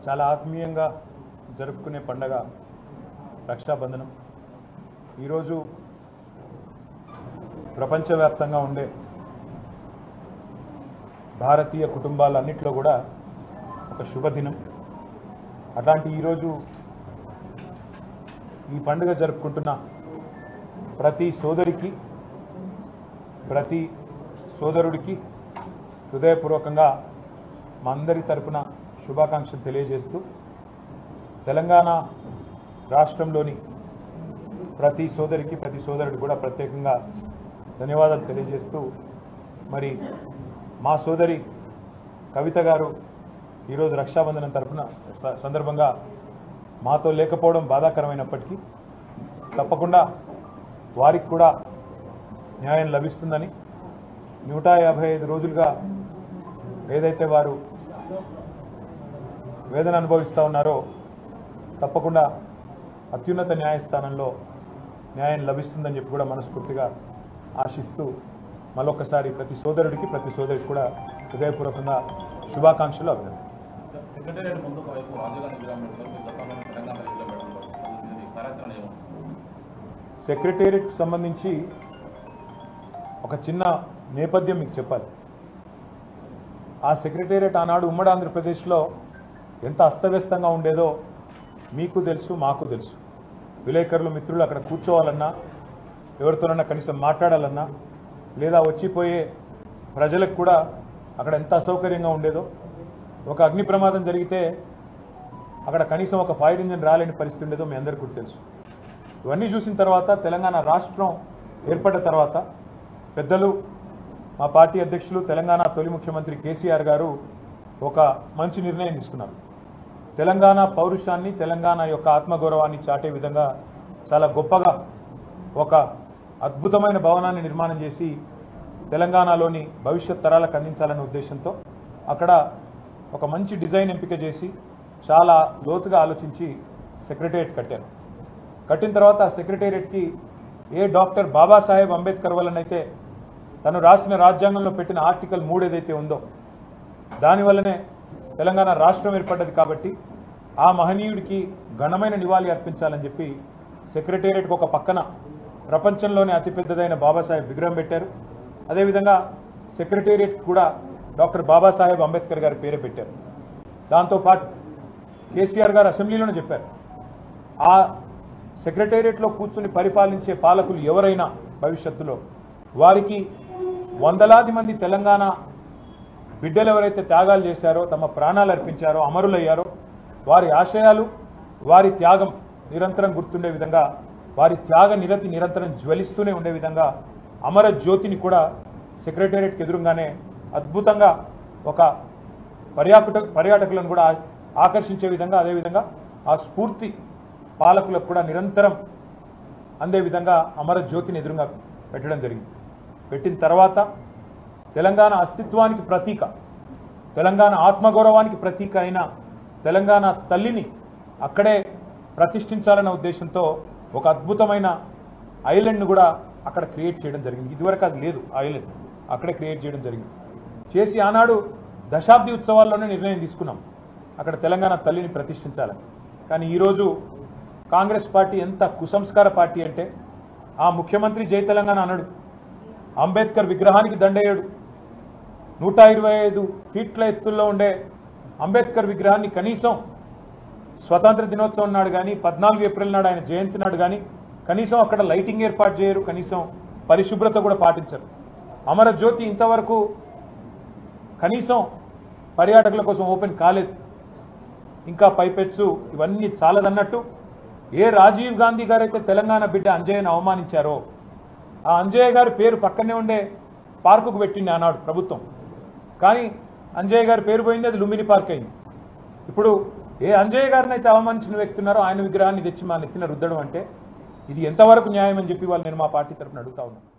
చాలా ఆత్మీయంగా జరుపుకునే పండగ రక్షాబంధనం ఈరోజు ప్రపంచవ్యాప్తంగా ఉండే భారతీయ కుటుంబాలన్నింటిలో కూడా ఒక శుభదినం అట్లాంటి ఈరోజు ఈ పండుగ జరుపుకుంటున్న ప్రతి సోదరికి ప్రతి సోదరుడికి హృదయపూర్వకంగా మా అందరి తరపున శుభాకాంక్షలు తెలియజేస్తూ తెలంగాణ రాష్ట్రంలోని ప్రతి సోదరికి ప్రతి సోదరుడికి కూడా ప్రత్యేకంగా ధన్యవాదాలు తెలియజేస్తూ మరి మా సోదరి కవిత గారు ఈరోజు రక్షాబంధనం తరపున స- సందర్భంగా మాతో లేకపోవడం బాధాకరమైనప్పటికీ తప్పకుండా వారికి కూడా న్యాయం లభిస్తుందని నూట యాభై ఐదు రోజులుగా ఏదైతే వారు వేదన అనుభవిస్తూ ఉన్నారో తప్పకుండా అత్యున్నత న్యాయస్థానంలో న్యాయం లభిస్తుందని చెప్పి కూడా మనస్ఫూర్తిగా ఆశిస్తూ మరొకసారి ప్రతి సోదరుడికి ప్రతి సోదరికి కూడా హృదయపూర్వకంగా శుభాకాంక్షలు అభినందన సెక్రటేరియట్ ముందు ఒకవైపు రాజీవ్ గాంధీ విగ్రహం పెడతారు మీ గతంలో తెలంగాణ విగ్రహం పెడతారు దీని కార్యాచరణ ఏముంది సెక్రటేరియట్కి సంబంధించి ఒక చిన్న నేపథ్యం మీకు చెప్పాలి ఆ సెక్రటేరియట్ ఆనాడు ఉమ్మడి ఆంధ్రప్రదేశ్లో ఎంత అస్తవ్యస్తంగా ఉండేదో మీకు తెలుసు మాకు తెలుసు విలేకరులు మిత్రులు అక్కడ కూర్చోవాలన్నా ఎవరితోనన్నా కనీసం మాట్లాడాలన్నా లేదా వచ్చిపోయే ప్రజలకు కూడా అక్కడ ఎంత అసౌకర్యంగా ఉండేదో ఒక అగ్ని ప్రమాదం జరిగితే అక్కడ కనీసం ఒక ఫైర్ ఇంజిన్ రాలేని పరిస్థితి ఉండేదో మీ అందరికీ కూడా తెలుసు ఇవన్నీ చూసిన తర్వాత తెలంగాణ రాష్ట్రం ఏర్పడ్డ తర్వాత పెద్దలు మా పార్టీ అధ్యక్షులు తెలంగాణ తొలి ముఖ్యమంత్రి కేసీఆర్ గారు ఒక మంచి నిర్ణయం తీసుకున్నారు తెలంగాణ పౌరుషాన్ని తెలంగాణ యొక్క ఆత్మగౌరవాన్ని చాటే విధంగా చాలా గొప్పగా ఒక అద్భుతమైన భవనాన్ని నిర్మాణం చేసి తెలంగాణలోని భవిష్యత్ తరాలకు అందించాలనే ఉద్దేశంతో అక్కడ ఒక మంచి డిజైన్ ఎంపిక చేసి చాలా లోతుగా ఆలోచించి సెక్రటేరియట్ కట్టారు కట్టిన తర్వాత ఆ సెక్రటేరియట్కి ఏ డాక్టర్ బాబాసాహెబ్ అంబేద్కర్ వల్లనైతే తను రాసిన రాజ్యాంగంలో పెట్టిన ఆర్టికల్ మూడు ఏదైతే ఉందో దానివల్లనే తెలంగాణ రాష్ట్రం ఏర్పడ్డది కాబట్టి ఆ మహనీయుడికి ఘనమైన నివాళి అర్పించాలని చెప్పి సెక్రటేరియట్కి ఒక పక్కన ప్రపంచంలోనే అతిపెద్దదైన బాబాసాహెబ్ విగ్రహం పెట్టారు అదేవిధంగా సెక్రటేరియట్కి కూడా డాక్టర్ బాబాసాహెబ్ అంబేద్కర్ గారి పేరే పెట్టారు దాంతోపాటు కేసీఆర్ గారు అసెంబ్లీలోనే చెప్పారు ఆ సెక్రటేరియట్లో కూర్చుని పరిపాలించే పాలకులు ఎవరైనా భవిష్యత్తులో వారికి వందలాది మంది తెలంగాణ బిడ్డలు ఎవరైతే త్యాగాలు చేశారో తమ ప్రాణాలు అర్పించారో అమరులయ్యారో వారి ఆశయాలు వారి త్యాగం నిరంతరం గుర్తుండే విధంగా వారి త్యాగ నిరతి నిరంతరం జ్వలిస్తూనే ఉండే విధంగా అమర జ్యోతిని కూడా సెక్రటేరియట్కి ఎదురుగానే అద్భుతంగా ఒక పర్యాటక పర్యాటకులను కూడా ఆ- ఆకర్షించే విధంగా అదేవిధంగా ఆ స్ఫూర్తి పాలకులకు కూడా నిరంతరం అందే విధంగా అమర జ్యోతిని ఎదురుగా పెట్టడం జరిగింది పెట్టిన తర్వాత తెలంగాణ అస్తిత్వానికి ప్రతీక తెలంగాణ ఆత్మగౌరవానికి ప్రతీక అయిన తెలంగాణ తల్లిని అక్కడే ప్రతిష్ఠించాలన్న ఉద్దేశంతో ఒక అద్భుతమైన ఐలాండ్ను కూడా అక్కడ క్రియేట్ చేయడం జరిగింది ఇదివరకు అది లేదు ఆ ఐలాండ్ అక్కడే క్రియేట్ చేయడం జరిగింది చేసి ఆనాడు దశాబ్ది ఉత్సవాల్లోనే నిర్ణయం తీసుకున్నాం అక్కడ తెలంగాణ తల్లిని ప్రతిష్ఠించాలని కానీ ఈరోజు కాంగ్రెస్ పార్టీ ఎంత కుసంస్కార పార్టీ అంటే ఆ ముఖ్యమంత్రి జై తెలంగాణ అనడు అంబేద్కర్ విగ్రహానికి దండేయడు నూట ఇరవై ఐదు ఫీట్ల ఎత్తుల్లో ఉండే అంబేద్కర్ విగ్రహాన్ని కనీసం స్వతంత్ర దినోత్సవం నాడు కానీ పద్నాలుగు ఏప్రిల్ నాడు ఆయన జయంతి నాడు కానీ కనీసం అక్కడ లైటింగ్ ఏర్పాటు చేయరు కనీసం పరిశుభ్రత కూడా పాటించరు అమర జ్యోతి ఇంతవరకు కనీసం పర్యాటకుల కోసం ఓపెన్ కాలేదు ఇంకా పైపెచ్చు ఇవన్నీ చాలదన్నట్టు ఏ రాజీవ్ గాంధీ గారైతే తెలంగాణ బిడ్డ అంజయ్యను అవమానించారో ఆ అంజయ్య గారి పేరు పక్కనే ఉండే పార్కుకు పెట్టింది ఆనాడు ప్రభుత్వం కానీ అంజయ్య గారి పేరు పోయింది అది లుంబిని పార్క్ అయింది ఇప్పుడు ఏ అంజయ్య గారిని అయితే అవమానించిన వ్యక్తి ఉన్నారో ఆయన విగ్రహాన్ని తెచ్చి మా నెత్తిన రుద్దడం అంటే ఇది ఎంతవరకు న్యాయం అని చెప్పి వాళ్ళు నేను మా పార్టీ తరఫున అడుగుతా ఉన్నాను